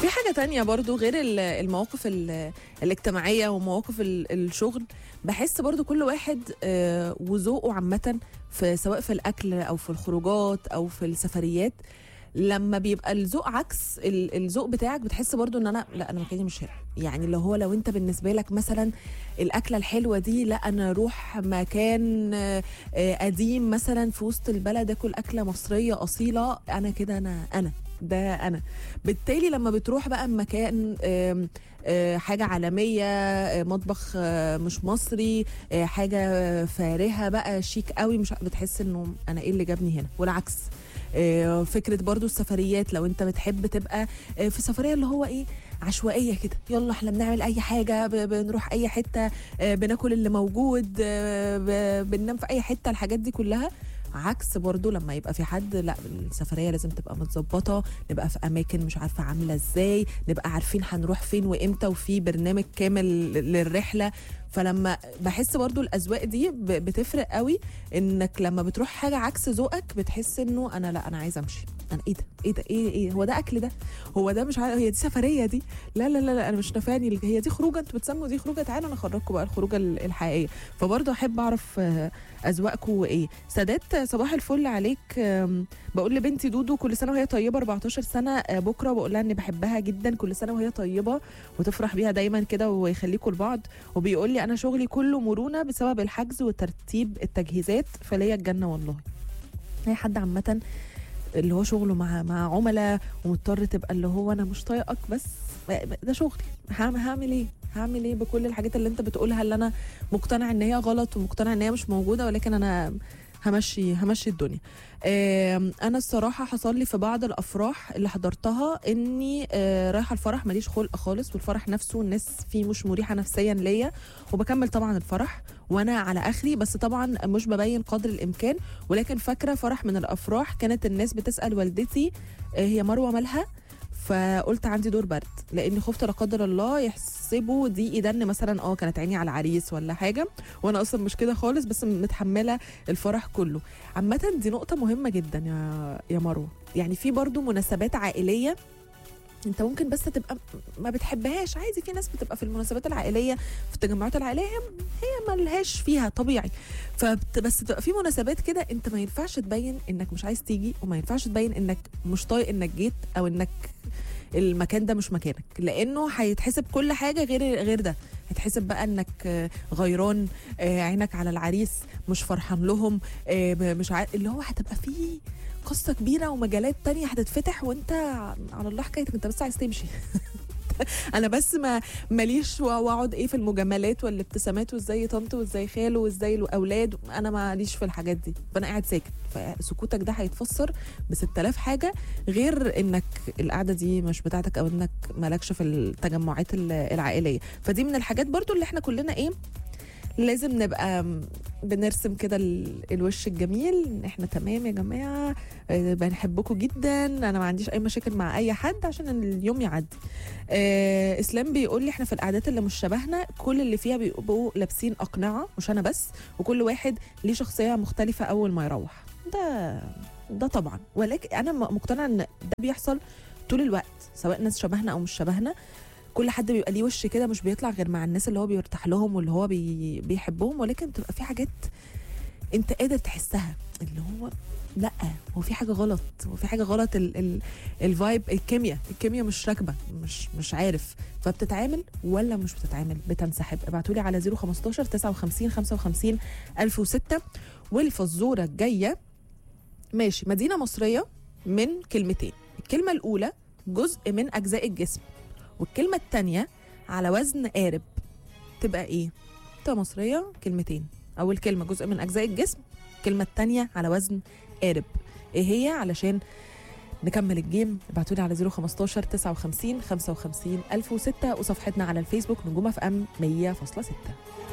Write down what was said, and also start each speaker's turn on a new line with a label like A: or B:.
A: حاجة تانية برضو غير ال- المواقف ال- الاجتماعية ومواقف ال- الشغل بحس برضو كل واحد آه، وذوقه عامة في سواء في الأكل أو في الخروجات أو في السفريات لما بيبقى الذوق عكس ال- الذوق بتاعك بتحس برضو ان انا لا انا مكاني مش هنا يعني اللي هو لو انت بالنسبه لك مثلا الاكله الحلوه دي لا انا اروح مكان آه، آه، قديم مثلا في وسط البلد اكل اكله مصريه اصيله انا كده انا انا ده انا بالتالي لما بتروح بقى مكان آم، آه، حاجة عالمية آه، مطبخ آه، مش مصري آه، حاجة فارهة بقى شيك قوي مش بتحس انه انا ايه اللي جابني هنا والعكس آه، فكرة برضو السفريات لو انت بتحب تبقى آه، في سفرية اللي هو ايه عشوائية كده يلا احنا بنعمل اي حاجة ب- بنروح اي حتة آه، بناكل اللي موجود آه، ب- بننام في اي حتة الحاجات دي كلها عكس برضو لما يبقى في حد لا السفريه لازم تبقى متظبطه نبقى في اماكن مش عارفه عامله ازاي نبقى عارفين هنروح فين وامتى وفي برنامج كامل للرحله فلما بحس برضو الاذواق دي ب- بتفرق قوي انك لما بتروح حاجه عكس ذوقك بتحس انه انا لا انا عايزه امشي انا ايه ده ايه ده ايه ايه هو ده اكل ده هو ده مش عارف هي دي سفريه دي لا لا لا, لا انا مش نافعني هي دي خروجه انتوا بتسموا دي خروجه تعالوا انا اخرجكم بقى الخروجه ال- الحقيقيه فبرضه احب اعرف آه، اذواقكم ايه سادات آه، صباح الفل عليك آم، بقول لبنتي دودو كل سنه وهي طيبه 14 سنه آه، بكره بقول لها اني بحبها جدا كل سنه وهي طيبه وتفرح بيها دايما كده ويخليكوا لبعض وبيقول لي انا شغلي كله مرونه بسبب الحجز وترتيب التجهيزات فليا الجنه والله اي حد عامه اللي هو شغله مع مع عملاء ومضطر تبقى اللي هو انا مش طايقك بس ده شغلي هعمل هعمل ايه هعمل ايه بكل الحاجات اللي انت بتقولها اللي انا مقتنع ان هي غلط ومقتنع ان هي مش موجوده ولكن انا همشي همشي الدنيا آم، انا الصراحه حصل لي في بعض الافراح اللي حضرتها اني آه، رايحه الفرح ماليش خلق خالص والفرح نفسه الناس فيه مش مريحه نفسيا ليا وبكمل طبعا الفرح وانا على اخري بس طبعا مش ببين قدر الامكان ولكن فاكره فرح من الافراح كانت الناس بتسال والدتي آه، هي مروه مالها فقلت عندي دور برد لاني خفت لا قدر الله يحسبوا دي ايدن مثلا اه كانت عيني على عريس ولا حاجه وانا اصلا مش كده خالص بس متحمله الفرح كله عامه دي نقطه مهمه جدا يا يا مروه يعني في برضو مناسبات عائليه انت ممكن بس تبقى ما بتحبهاش عادي في ناس بتبقى في المناسبات العائليه في التجمعات العائليه هي هي ملهاش فيها طبيعي فبت بس تبقى في مناسبات كده انت ما ينفعش تبين انك مش عايز تيجي وما ينفعش تبين انك مش طايق انك جيت او انك المكان ده مش مكانك لانه هيتحسب كل حاجه غير غير ده هيتحسب بقى انك آه، غيران آه، عينك على العريس مش فرحان لهم آه، ب- مش عارف اللي هو هتبقى فيه قصه كبيره ومجالات تانية هتتفتح وانت على الله حكايتك انت بس عايز تمشي انا بس ما ماليش واقعد ايه في المجاملات والابتسامات وازاي طنط وازاي خاله وازاي الاولاد انا ماليش في الحاجات دي فانا قاعد ساكت فسكوتك ده هيتفسر ب 6000 حاجه غير انك القعده دي مش بتاعتك او انك مالكش في التجمعات ال- العائليه فدي من الحاجات برضو اللي احنا كلنا ايه لازم نبقى م- بنرسم كده ال- الوش الجميل ان احنا تمام يا جماعه آه، بنحبكم جدا انا ما عنديش اي مشاكل مع اي حد عشان اليوم يعدي آه اسلام بيقول لي احنا في القعدات اللي مش شبهنا كل اللي فيها بيبقوا لابسين اقنعه مش انا بس وكل واحد ليه شخصيه مختلفه اول ما يروح ده ده طبعا ولكن انا م- مقتنعه ان ده بيحصل طول الوقت سواء ناس شبهنا او مش شبهنا كل حد بيبقى ليه وش كده مش بيطلع غير مع الناس اللي هو بيرتاح لهم واللي هو بي بيحبهم ولكن بتبقى في حاجات انت قادر تحسها اللي هو لا هو في حاجه غلط هو في حاجه غلط ال ال الفايب الكيمياء الكيمياء مش راكبه مش مش عارف فبتتعامل ولا مش بتتعامل بتنسحب ابعتوا لي على 015 59 55 1006 والفزوره الجايه ماشي مدينه مصريه من كلمتين الكلمه الاولى جزء من اجزاء الجسم والكلمه الثانيه على وزن قارب تبقى ايه تبقى مصريه كلمتين اول كلمه جزء من اجزاء الجسم الكلمه الثانيه على وزن قارب ايه هي علشان نكمل الجيم ابعتوا لي على 015 59 55 1006 وصفحتنا على الفيسبوك نجوم اف ام 100.6